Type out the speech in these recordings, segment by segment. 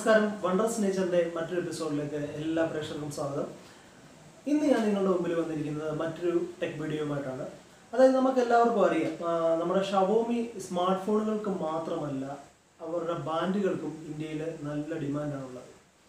നമസ്കാരം വണ്ടർസ് നേച്ചറിന്റെ മറ്റൊരു എപ്പിസോഡിലേക്ക് എല്ലാ പ്രേക്ഷകർക്കും സ്വാഗതം ഇന്ന് ഞാൻ നിങ്ങളുടെ മുമ്പിൽ വന്നിരിക്കുന്നത് മറ്റൊരു ടെക് വീഡിയോയുമായിട്ടാണ് അതായത് നമുക്ക് എല്ലാവർക്കും അറിയാം ആ, നമ്മുടെ ഷവോമി സ്മാർട്ട് ഫോണുകൾക്ക് മാത്രമല്ല അവരുടെ ബാൻഡുകൾക്കും ഇന്ത്യയിൽ നല്ല ഡിമാൻഡാണുള്ളത്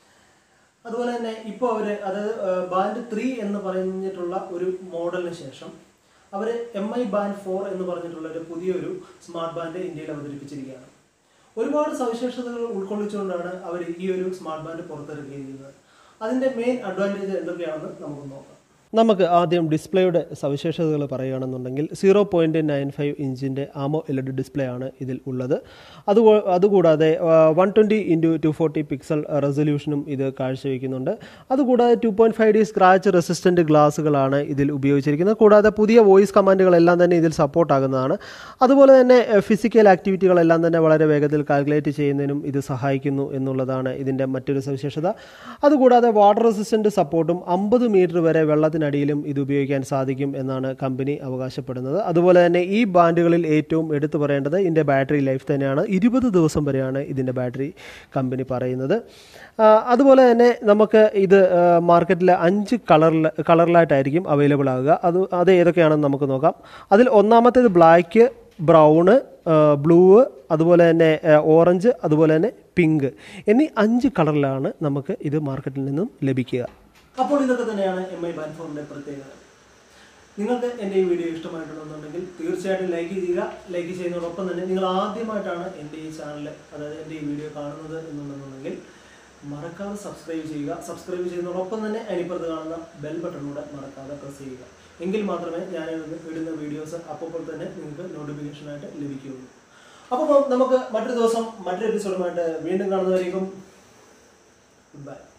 അതുപോലെ തന്നെ ഇപ്പോൾ അവർ അതായത് ബാൻഡ് ത്രീ എന്ന് പറഞ്ഞിട്ടുള്ള ഒരു മോഡലിന് ശേഷം അവർ എം ഐ ബാൻഡ് ഫോർ എന്ന് പറഞ്ഞിട്ടുള്ള ഒരു പുതിയൊരു സ്മാർട്ട് ബാൻഡ് ഇന്ത്യയിൽ അവതരിപ്പിച്ചിരിക്കുകയാണ് ഒരുപാട് സവിശേഷതകൾ ഉൾക്കൊള്ളിച്ചുകൊണ്ടാണ് അവർ ഈ ഒരു സ്മാർട്ട് ബാൻഡ് പുറത്തിറക്കിയിരിക്കുന്നത് അതിൻ്റെ മെയിൻ അഡ്വാൻറ്റേജ് എന്തൊക്കെയാണെന്ന് നമുക്ക് നോക്കാം നമുക്ക് ആദ്യം ഡിസ്പ്ലേയുടെ സവിശേഷതകൾ പറയുകയാണെന്നുണ്ടെങ്കിൽ സീറോ പോയിൻറ്റ് നയൻ ഫൈവ് ഇഞ്ചിൻ്റെ ആമോ എൽ ഇ ഡി ഡിസ്പ്ലേ ആണ് ഇതിൽ ഉള്ളത് അതുകൂ അതുകൂടാതെ one twenty into two forty pixel റെസൊല്യൂഷനും ഇത് കാഴ്ചവെക്കുന്നുണ്ട് അതുകൂടാതെ two point five D scratch resistant ഗ്ലാസുകളാണ് ഇതിൽ ഉപയോഗിച്ചിരിക്കുന്നത് കൂടാതെ പുതിയ വോയിസ് കമാൻഡുകളെല്ലാം തന്നെ ഇതിൽ സപ്പോർട്ടാകുന്നതാണ് അതുപോലെ തന്നെ ഫിസിക്കൽ ആക്ടിവിറ്റികളെല്ലാം തന്നെ വളരെ വേഗത്തിൽ കാൽക്കുലേറ്റ് ചെയ്യുന്നതിനും ഇത് സഹായിക്കുന്നു എന്നുള്ളതാണ് ഇതിൻ്റെ മറ്റൊരു സവിശേഷത അതുകൂടാതെ വാട്ടർ റെസിസ്റ്റൻറ്റ് സപ്പോർട്ടും അമ്പത് മീറ്റർ വരെ വെള്ളത്തിനടിയിലും ഇത് ഉപയോഗിക്കാൻ സാധിക്കും എന്നാണ് കമ്പനി അവകാശപ്പെടുന്നത് അതുപോലെ തന്നെ ഈ ബാൻഡുകളിൽ ഏറ്റവും എടുത്തു പറയേണ്ടത് ഇതിൻ്റെ ബാറ്ററി ലൈഫ് തന്നെയാണ് ഇരുപത് ദിവസം വരെയാണ് ഇതിൻ്റെ ബാറ്ററി കമ്പനി പറയുന്നത് ആ, അതുപോലെ തന്നെ നമുക്ക് ഇത് മാർക്കറ്റിൽ അഞ്ച് കളറിൽ കളറിലായിട്ടായിരിക്കും അവൈലബിൾ ആകുക അത് അത് ഏതൊക്കെയാണെന്ന് നമുക്ക് നോക്കാം അതിൽ ഒന്നാമത്തേത് ബ്ലാക്ക് ബ്രൗണ് ബ്ലൂ അതുപോലെ തന്നെ ഓറഞ്ച് അതുപോലെ തന്നെ പിങ്ക് എന്നീ അഞ്ച് കളറിലാണ് നമുക്ക് ഇത് മാർക്കറ്റിൽ നിന്നും ലഭിക്കുക അപ്പോൾ ഇതൊക്കെ തന്നെയാണ് എം ഐ ബാൻഡ് ഫോറിൻ്റെ പ്രത്യേകത നിങ്ങൾക്ക് എൻ്റെ ഈ വീഡിയോ ഇഷ്ടമായിട്ടുണ്ടെന്നുണ്ടെങ്കിൽ തീർച്ചയായിട്ടും ലൈക്ക് ചെയ്യുക ലൈക്ക് ചെയ്യുന്നതോടൊപ്പം തന്നെ നിങ്ങൾ ആദ്യമായിട്ടാണ് എൻ്റെ ഈ ചാനൽ അതായത് എൻ്റെ ഈ വീഡിയോ കാണുന്നത് എന്നുണ്ടെന്നുണ്ടെങ്കിൽ മറക്കാതെ സബ്സ്ക്രൈബ് ചെയ്യുക സബ്സ്ക്രൈബ് ചെയ്യുന്നതോടൊപ്പം തന്നെ അതിനിപ്പുറത്ത് കാണുന്ന ബെൽ ബട്ടണൂടെ മറക്കാതെ പ്രസ് ചെയ്യുക എങ്കിൽ മാത്രമേ ഞാൻ ഇടുന്ന- ഇടുന്ന വീഡിയോസ് അപ്പോൾ തന്നെ നിങ്ങൾക്ക് നോട്ടിഫിക്കേഷനായിട്ട് ലഭിക്കുകയുള്ളൂ അപ്പോൾ നമുക്ക് മറ്റൊരു ദിവസം മറ്റൊരു എപ്പിസോഡുമായിട്ട് വീണ്ടും കാണുന്നവരേക്കും ഗുഡ് ബൈ